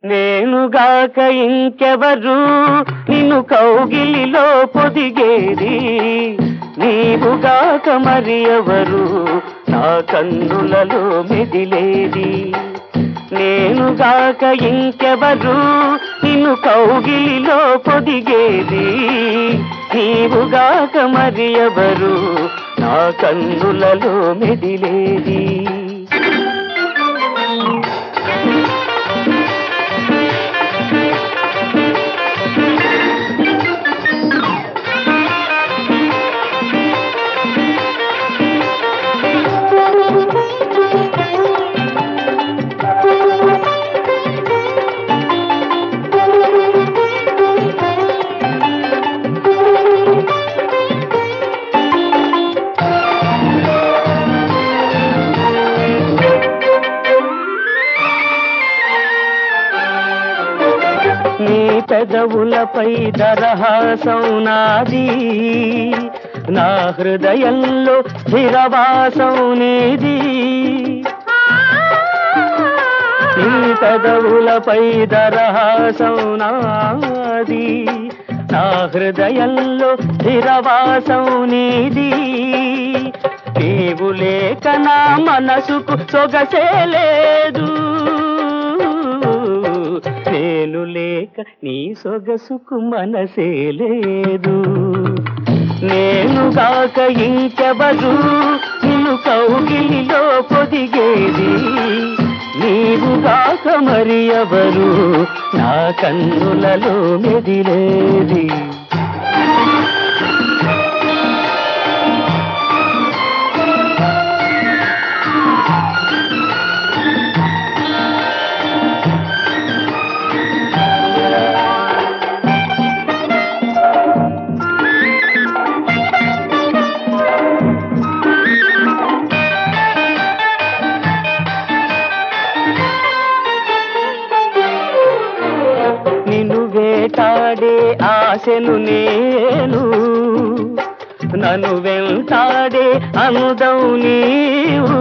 నేనుగాక ఇంకెవరు నిన్ను కౌగిలిలో పొదిగేది నీవుగాక మరి ఎవరు నా కన్నులలో మెదిలేది నేనుగాక ఇంకెవరు నిన్ను కౌగిలిలో పొదిగేది నీవుగాక మరి ఎవరు నా కన్నులలో మెదిలేది నీ పెదవులపై దరహాసం నాది నా హృదయంలో స్థిరవాసం నీది నీ పెదవులపై దరహాసం నాది నా హృదయంలో స్థిరవాసం నీది నీవు లేక నా మనసుకు సొగసే లేదు నేను లేక నీ సొగసుకు మనసే లేదు నేను కాక ఇంకెవరు నిన్ను కౌగిలిలో పొదిగేది నీవు కాక మరి ఎవరు నా కన్నులలో మెదిలేది నిన్ను వేటాడే ఆశను నేను నన్ను వెంటాడే అందం నీవు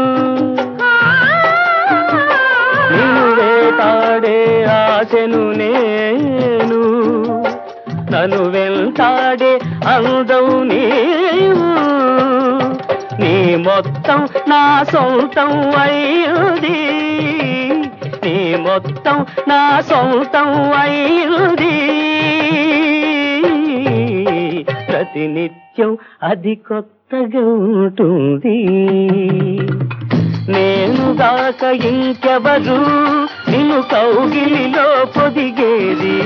నిన్ను వేటాడే ఆశను నేను నన్ను వెంటాడే అందం నీవు నీ మొత్తం నా సొంతం అయ్యుది నీ మొత్తం నా సొంతం అయ్యుది ప్రతినిత్యం అది కొత్తగా ఉంటుంది నేను దాక ఇంకెవరు నిన్ను కౌగిలిలో పొదిగేది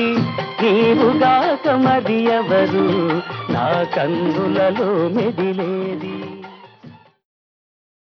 నీవు దాక మరి ఎవరు నా కన్నులలో మెదిలే